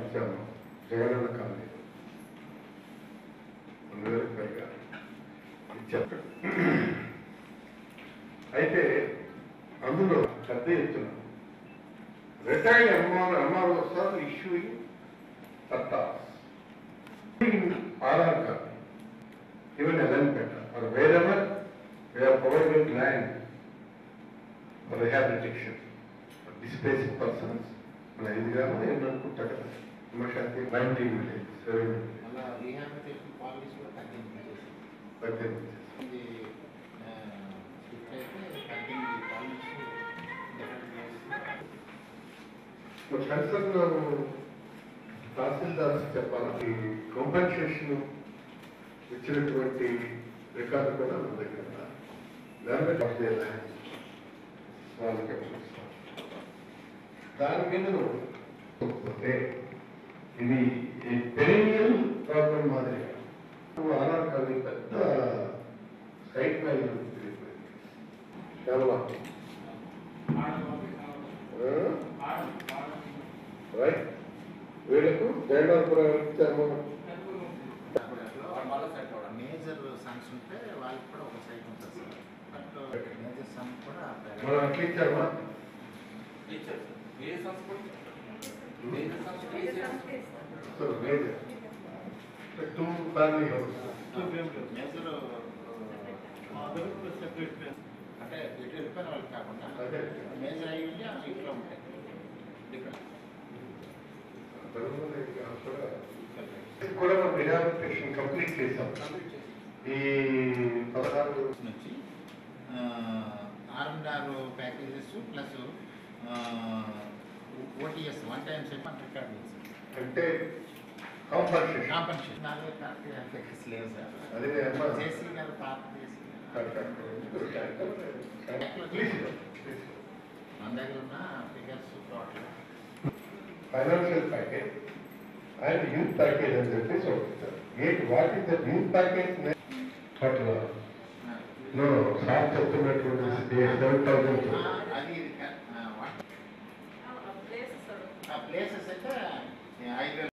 ఇచ్చాము జగనన్న కాలనీ రెండు వేలకు పైగా ఇచ్చాము అయితే అందులో పెద్ద ఎత్తున retired MR MROs are issuing pattas Aadhaar card even Elenpeta or wherever we are providing land for rehabilitation for displaced persons మన ఇది కాదు నేను అనుకుంటా కదా విమర్శాంతి నైన్టీన్ విలేజ్ సెవెన్ అలా రీహాబిలిటేషన్ పాలసీ కూడా తగ్గించేసి పద్దెనిమిది ఇది షిఫ్ట్ అయితే తగ్గింది పాలసీ కన్సర్న్ తహసీల్దార్స్ చెప్పాలి కాంపెన్సేషన్ ఇచ్చినటువంటి రికార్డు కూడా మన దగ్గర ఉంది. దాని మీద వర్క్ చేయాలి. వాళ్ళకి చూస్తాం. దాని మీద పోతే ఇది పెరినియల్ ప్రాబ్లం మాదిరిగా ఆధార్ కార్డు పెద్ద సైట్ వాల్యూ పెరిగిపోయింది చాలా రైట్ వీళ్ళకు జగన్నాథపురం ఇచ్చాము మేజర్ సన్స్ ఉంటే వాళ్ళకి కూడా ఒక సైట్ ఉంటుంది సార్ బట్ మేజర్ సన్ కూడా మనం అట్లా ఇచ్చామా so major two family house major అంటే ఎటు వెళ్ళిపోయిన వాళ్ళకి కాకుండా అదే. మేజర్ అయ్యి ఉండి ఆ ఇంట్లో ఉంటాయి డిఫరెంట్ ఇది కూడా మనం రిహాబిలిటేషన్ కంప్లీట్ చేసాం ఈ పదహారు నుంచి R and R packages plus OTS one time set record అంటే కాంపన్సేషన్ కాంపన్సేషన్ నాలుగు ప్యాకేజెస్ లేవు సార్ అదే అమ్మా జేసీ గారు పాత జేసీ ప్లీజ్ మన దగ్గర ఉన్న figures total financial package and youth package అని చెప్పేసి ఒకటి సార్ ఏంటి what is the youth package but no sir చెప్తున్నటువంటి సెవెన్ థౌసండ్ అది ఇది కా- ఆ, what? ప్లేసెస్ ఆ ప్లేసెస్ అయితే ఐదు